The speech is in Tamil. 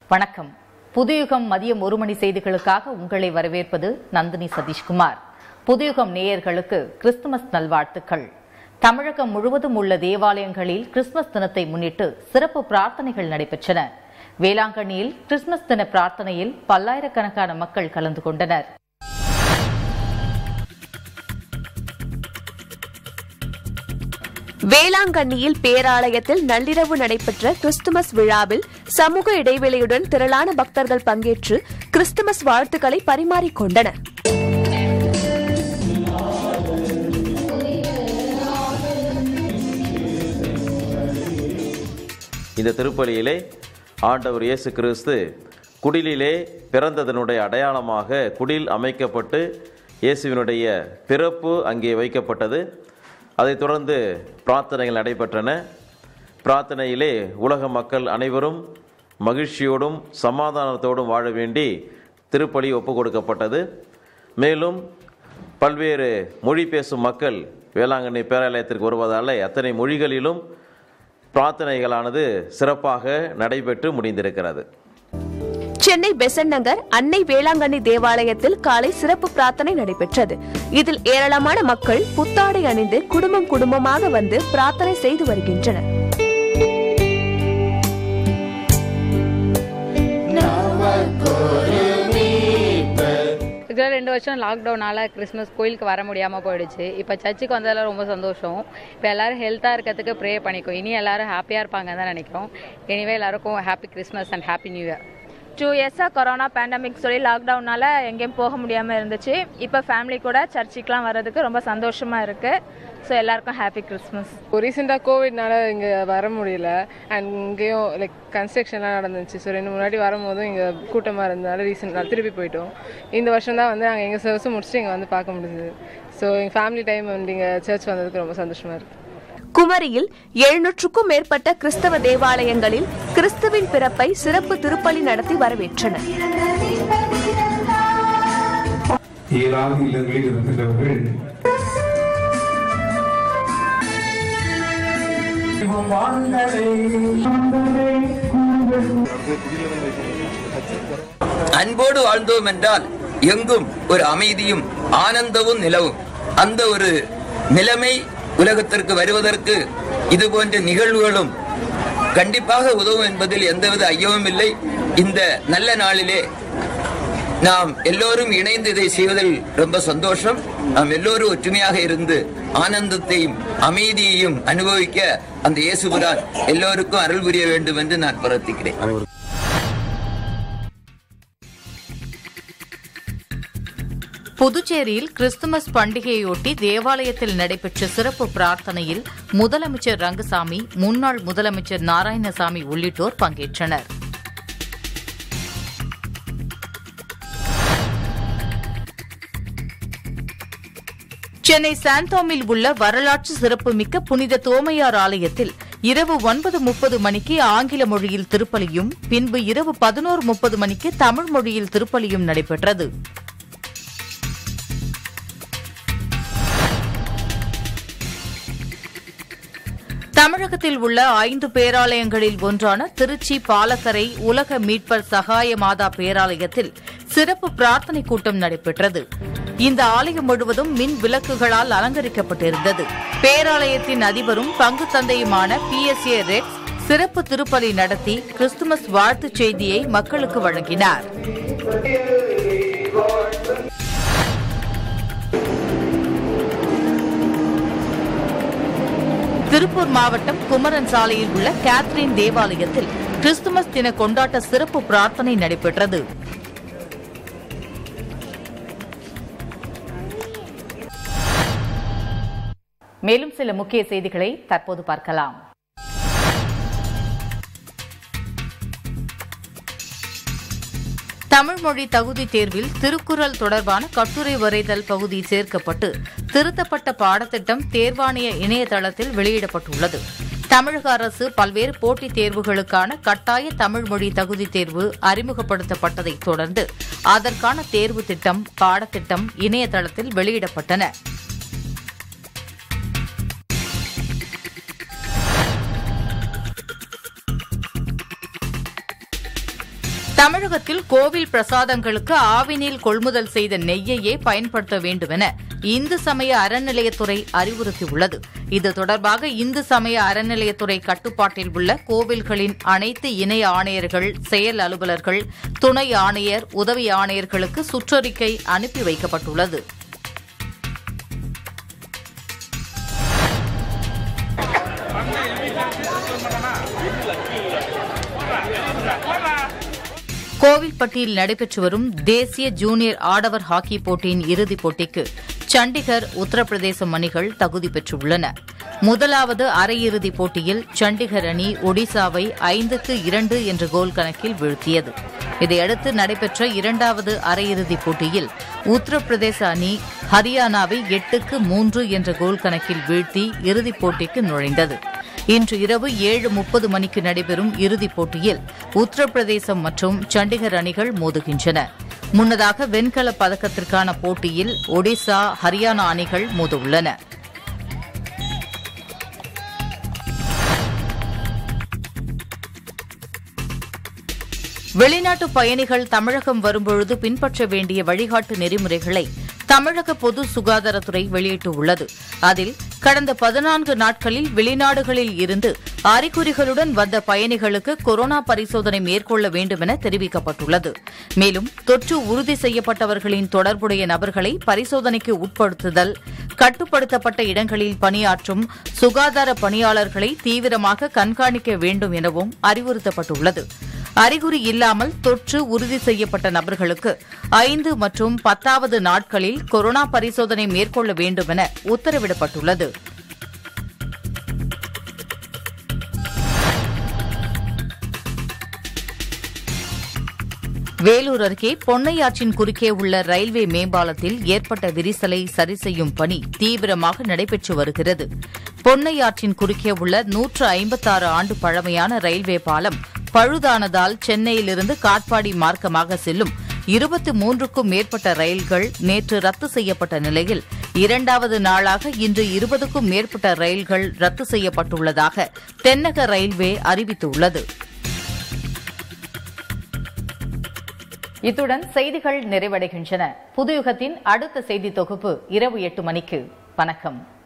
வணக்கம் புதுயுகம் மதியம் ஒரு மணி செய்திகளுக்காக உங்களை வரவேற்பது நந்தினி சதீஷ்குமார் புதுயுகம் நேயர்களுக்கு கிறிஸ்துமஸ் நல்வாழ்த்துக்கள் தமிழகம் முழுவதும் உள்ள தேவாலயங்களில் கிறிஸ்துமஸ் தினத்தை முன்னிட்டு சிறப்பு பிரார்த்தனைகள் நடைபெற்றன வேளாங்கண்ணியில் கிறிஸ்துமஸ் தின பிரார்த்தனையில் பல்லாயிரக்கணக்கான மக்கள் கலந்து கொண்டனர் வேளாங்கண்ணியில் பேராலயத்தில் நள்ளிரவு நடைபெற்ற கிறிஸ்துமஸ் விழாவில் சமூக இடைவெளியுடன் திரளான பக்தர்கள் பங்கேற்று கிறிஸ்துமஸ் வாழ்த்துக்களை பரிமாறிக்கொண்டனர் இந்த திருப்பலியிலே ஆண்டவர் இயேசு கிறிஸ்து குடிலிலே பிறந்ததனுடைய அடையாளமாக குடில் அமைக்கப்பட்டு இயேசுவினுடைய பிறப்பு அங்கே வைக்கப்பட்டது அதைத் தொடர்ந்து பிரார்த்தனைகள் நடைபெற்றன பிரார்த்தனையிலே உலக மக்கள் அனைவரும் மகிழ்ச்சியோடும் சமாதானத்தோடும் வாழ வேண்டி திருப்பலி ஒப்பு கொடுக்கப்பட்டது மேலும் பல்வேறு மொழி பேசும் மக்கள் வேளாங்கண்ணி பேராலயத்திற்கு வருவதால் அத்தனை மொழிகளிலும் பிரார்த்தனைகளானது சிறப்பாக நடைபெற்று முடிந்திருக்கிறது சென்னை பெசன் நகர் அன்னை வேளாங்கண்ணி தேவாலயத்தில் காலை சிறப்பு பிரார்த்தனை நடைபெற்றது இதில் ஏராளமான மக்கள் புத்தாடை அணிந்து குடும்பம் குடும்பமாக வந்து பிரார்த்தனை செய்து வருகின்றனர் ஆக்சுவலாக ரெண்டு வருஷம் லாக்டவுனால கிறிஸ்மஸ் கோயிலுக்கு வர முடியாமல் போயிடுச்சு இப்போ சர்ச்சுக்கு வந்ததில் ரொம்ப சந்தோஷம் இப்போ எல்லாரும் ஹெல்த்தாக இருக்கிறதுக்கு ப்ரே பண்ணிக்கோ இனி எல்லாரும் ஹாப்பியாக இருப்பாங்கன்னு தான் நினைக்கிறோம் எனிவே எல்லாருக்கும் happy Christmas and happy new year two இயர்ஸாக கொரோனா பேண்டமிக் சொல்லி லாக்டவுனால எங்கேயும் போக முடியாமல் இருந்துச்சு இப்போ ஃபேமிலி கூட சர்ச்சுக்கெலாம் வர்றதுக்கு ரொம்ப சந்தோஷமாக இருக்குது ஸோ எல்லாருக்கும் ஹாப்பி கிறிஸ்மஸ் ரீசெண்டாக கோவிட்னால இங்கே வர முடியல அண்ட் இங்கேயும் லைக் கன்ஸ்ட்ரக்ஷன்லாம் நடந்துச்சு ஸோ ரெண்டு முன்னாடி வரும்போதும் இங்கே கூட்டமாக இருந்தனால ரீசெண்ட் நான் திருப்பி போயிட்டோம் இந்த வருஷம் தான் வந்து நாங்கள் எங்கள் சர்வீஸும் முடிச்சுட்டு இங்கே வந்து பார்க்க முடியுது ஸோ எங்கள் ஃபேமிலி டைம் வந்து இங்கே சர்ச் வந்ததுக்கு ரொம்ப சந்தோஷமாக இருக்குது குமரியில் எழுநூற்றுக்கும் மேற்பட்ட கிறிஸ்தவ தேவாலயங்களில் கிறிஸ்துவின் பிறப்பை சிறப்பு திருப்பலி நடத்தி வரவேற்றனர் ஏழாவது இல்லங்களில் இருக்கின்றவர்கள் அன்போடு வாழ்ந்தோம் என்றால் எங்கும் ஒரு அமைதியும் ஆனந்தமும் நிலவும் அந்த ஒரு நிலைமை உலகத்திற்கு வருவதற்கு இது போன்ற நிகழ்வுகளும் கண்டிப்பாக உதவும் என்பதில் எந்தவித ஐயமும் இல்லை இந்த நல்ல நாளிலே நாம் எல்லோரும் இணைந்து இதை செய்வதில் ரொம்ப சந்தோஷம் நாம் எல்லோரும் ஒற்றுமையாக இருந்து ஆனந்தத்தையும் அமைதியையும் அனுபவிக்க அந்த இயேசுபிரான் எல்லோருக்கும் அருள் புரிய வேண்டும் என்று நான் பிரார்த்திக்கிறேன் புதுச்சேரியில் கிறிஸ்துமஸ் பண்டிகையொட்டி தேவாலயத்தில் நடைபெற்ற சிறப்பு பிரார்த்தனையில் முதலமைச்சர் ரங்கசாமி முன்னாள் முதலமைச்சர் நாராயணசாமி உள்ளிட்டோர் பங்கேற்றனர் சென்னை சாந்தோமில் உள்ள வரலாற்று சிறப்புமிக்க புனித தோமையார் ஆலயத்தில் இரவு ஒன்பது முப்பது மணிக்கு ஆங்கில மொழியில் திருப்பலியும் பின்பு இரவு பதினோரு முப்பது மணிக்கு தமிழ் மொழியில் திருப்பலியும் நடைபெற்றது தமிழகத்தில் உள்ள ஐந்து பேராலயங்களில் ஒன்றான திருச்சி பாலக்கரை உலக மீட்பர் சகாய மாதா பேராலயத்தில் சிறப்பு பிரார்த்தனை கூட்டம் நடைபெற்றது இந்த ஆலயம் முழுவதும் மின் விளக்குகளால் அலங்கரிக்கப்பட்டிருந்தது பேராலயத்தின் அதிபரும் பங்கு தந்தையுமான பி எஸ் ஏ ரெக்ஸ் சிறப்பு திருப்பலி நடத்தி கிறிஸ்துமஸ் வாழ்த்துச் செய்தியை மக்களுக்கு வழங்கினார் திருப்பூர் மாவட்டம் குமரன் சாலையில் உள்ள கேத்ரின் தேவாலயத்தில் கிறிஸ்துமஸ் தின கொண்டாட்ட சிறப்பு பிரார்த்தனை நடைபெற்றது மேலும் சில முக்கிய செய்திகளை தற்போது பார்க்கலாம் தமிழ் மொழி தகுதி தேர்வில் திருக்குறள் தொடர்பான கட்டுரை வரைதல் பகுதி சேர்க்கப்பட்டு திருத்தப்பட்ட பாடத்திட்டம் தேர்வாணைய இணையதளத்தில் வெளியிடப்பட்டுள்ளது தமிழக அரசு பல்வேறு போட்டித் தேர்வுகளுக்கான கட்டாய தமிழ் மொழி தகுதி தேர்வு அறிமுகப்படுத்தப்பட்டதைத் தொடர்ந்து அதற்கான தேர்வு திட்டம் பாடத்திட்டம் இணையதளத்தில் வெளியிடப்பட்டன தமிழகத்தில் கோவில் பிரசாதங்களுக்கு ஆவினில் கொள்முதல் செய்த நெய்யையே பயன்படுத்த வேண்டும் என இந்து சமய அறநிலையத்துறை அறிவுறுத்தியுள்ளது இது தொடர்பாக இந்து சமய அறநிலையத்துறை கட்டுப்பாட்டில் உள்ள கோவில்களின் அனைத்து இணை ஆணையர்கள் செயல் அலுவலர்கள் துணை ஆணையர் உதவி ஆணையர்களுக்கு சுற்றறிக்கை அனுப்பி வைக்கப்பட்டுள்ளது கோவில்பட்டியில் நடைபெற்று வரும் தேசிய ஜூனியர் ஆடவர் ஹாக்கி போட்டியின் இறுதிப் போட்டிக்கு சண்டிகர் உத்தரப்பிரதேசம் அணிகள் தகுதி பெற்றுள்ளன முதலாவது அரையிறுதிப் போட்டியில் சண்டிகர் அணி ஒடிசாவை ஐந்துக்கு இரண்டு என்ற கோல் கணக்கில் வீழ்த்தியது இதையடுத்து நடைபெற்ற இரண்டாவது அரையிறுதிப் போட்டியில் உத்தரப்பிரதேச அணி ஹரியானாவை எட்டுக்கு மூன்று என்ற கோல் கணக்கில் வீழ்த்தி இறுதிப் போட்டிக்கு நுழைந்தது இன்று இரவு ஏழு முப்பது மணிக்கு நடைபெறும் இறுதிப் போட்டியில் உத்தரப்பிரதேசம் மற்றும் சண்டிகர் அணிகள் மோதுகின்றன முன்னதாக வெண்கலப் பதக்கத்திற்கான போட்டியில் ஒடிசா ஹரியானா அணிகள் மோதவுள்ளன வெளிநாட்டு பயணிகள் தமிழகம் வரும்பொழுது பின்பற்ற வேண்டிய வழிகாட்டு நெறிமுறைகளை தமிழக பொது சுகாதாரத்துறை வெளியிட்டுள்ளது அதில் கடந்த பதினான்கு நாட்களில் வெளிநாடுகளில் இருந்து அறிகுறிகளுடன் வந்த பயணிகளுக்கு கொரோனா பரிசோதனை மேற்கொள்ள வேண்டும் என தெரிவிக்கப்பட்டுள்ளது மேலும் தொற்று உறுதி செய்யப்பட்டவர்களின் தொடர்புடைய நபர்களை பரிசோதனைக்கு உட்படுத்துதல் கட்டுப்படுத்தப்பட்ட இடங்களில் பணியாற்றும் சுகாதார பணியாளர்களை தீவிரமாக கண்காணிக்க வேண்டும் எனவும் அறிவுறுத்தப்பட்டுள்ளது அறிகுறி இல்லாமல் தொற்று உறுதி செய்யப்பட்ட நபர்களுக்கு ஐந்து மற்றும் பத்தாவது நாட்களில் கொரோனா பரிசோதனை மேற்கொள்ள வேண்டும் என உத்தரவிடப்பட்டுள்ளது வேலூர் அருகே பொன்னையாற்றின் குறுக்கே உள்ள ரயில்வே மேம்பாலத்தில் ஏற்பட்ட விரிசலை சரி செய்யும் பணி தீவிரமாக நடைபெற்று வருகிறது பொன்னையாற்றின் குறுக்கே உள்ள நூற்று ஐம்பத்தாறு ஆண்டு பழமையான ரயில்வே பாலம் பழுதானதால் சென்னையிலிருந்து காட்பாடி மார்க்கமாக செல்லும் இருபத்தி மூன்றுக்கும் மேற்பட்ட ரயில்கள் நேற்று ரத்து செய்யப்பட்ட நிலையில் இரண்டாவது நாளாக இன்று இருபதுக்கும் மேற்பட்ட ரயில்கள் ரத்து செய்யப்பட்டுள்ளதாக தென்னக ரயில்வே அறிவித்துள்ளது இத்துடன் செய்திகள் நிறைவடைகின்றன புதுயுகத்தின் அடுத்த செய்தி தொகுப்பு இரவு எட்டு மணிக்கு வணக்கம்